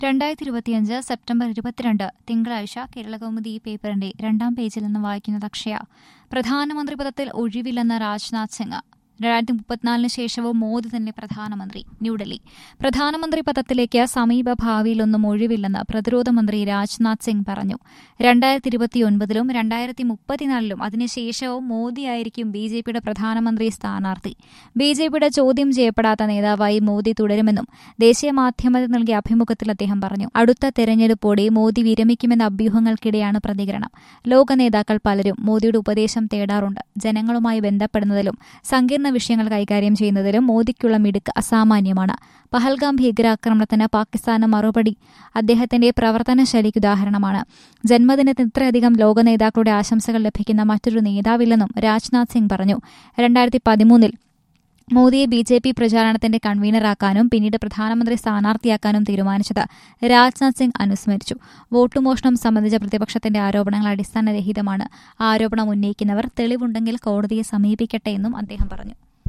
രണ്ടായിരത്തി ഇരുപത്തിയഞ്ച് സെപ്റ്റംബർ ഇരുപത്തിരണ്ട് തിങ്കളാഴ്ച കേരളകൗമുദി പേപ്പറിന്റെ രണ്ടാം പേജിൽ നിന്ന് വായിക്കുന്നത് അക്ഷയ പ്രധാനമന്ത്രി പദത്തിൽ ഒഴിവില്ലെന്ന് രാജ്നാഥ് സിംഗ് രണ്ടായിരത്തി മുപ്പത്തിനാലിന് ശേഷവും മോദി തന്നെ പ്രധാനമന്ത്രി ന്യൂഡൽഹി പ്രധാനമന്ത്രി പദത്തിലേക്ക് സമീപ ഭാവിയിലൊന്നും ഒഴിവില്ലെന്ന് പ്രതിരോധ മന്ത്രി രാജ്നാഥ് സിംഗ് പറഞ്ഞു രണ്ടായിരത്തി ഇരുപത്തിയൊൻപതിലും രണ്ടായിരത്തി മുപ്പത്തിനാലിലും അതിനുശേഷവും മോദിയായിരിക്കും ബി ജെ പിയുടെ പ്രധാനമന്ത്രി സ്ഥാനാർത്ഥി ബി ജെ പിയുടെ ചോദ്യം ചെയ്യപ്പെടാത്ത നേതാവായി മോദി തുടരുമെന്നും ദേശീയ മാധ്യമത്തിൽ നൽകിയ അഭിമുഖത്തിൽ അദ്ദേഹം പറഞ്ഞു അടുത്ത തെരഞ്ഞെടുപ്പോടെ മോദി വിരമിക്കുമെന്ന അഭ്യൂഹങ്ങൾക്കിടെയാണ് പ്രതികരണം ലോക നേതാക്കൾ പലരും മോദിയുടെ ഉപദേശം തേടാറുണ്ട് ജനങ്ങളുമായി ബന്ധപ്പെടുന്നതിലും സങ്കീർണ വിഷയങ്ങൾ കൈകാര്യം ചെയ്യുന്നതിലും മോദിക്കുള്ള മിടുക്ക് അസാമാന്യമാണ് പഹൽഗാം ഭീകരാക്രമണത്തിന് പാകിസ്ഥാന് മറുപടി അദ്ദേഹത്തിന്റെ പ്രവർത്തന ശൈലിക്ക് ഉദാഹരണമാണ് ജന്മദിനത്തിന് ഇത്രയധികം ലോക നേതാക്കളുടെ ആശംസകൾ ലഭിക്കുന്ന മറ്റൊരു നേതാവില്ലെന്നും രാജ്നാഥ് സിംഗ് പറഞ്ഞു രണ്ടായിരത്തി പതിമൂന്നിൽ മോദിയെ ബി ജെ പി പ്രചാരണത്തിന്റെ കൺവീനറാക്കാനും പിന്നീട് പ്രധാനമന്ത്രി സ്ഥാനാർത്ഥിയാക്കാനും തീരുമാനിച്ചത് രാജ്നാഥ് സിംഗ് അനുസ്മരിച്ചു വോട്ടുമോഷണം സംബന്ധിച്ച പ്രതിപക്ഷത്തിന്റെ ആരോപണങ്ങൾ അടിസ്ഥാനരഹിതമാണ് ആരോപണം ഉന്നയിക്കുന്നവർ തെളിവുണ്ടെങ്കിൽ കോടതിയെ സമീപിക്കട്ടെ എന്നും അദ്ദേഹം പറഞ്ഞു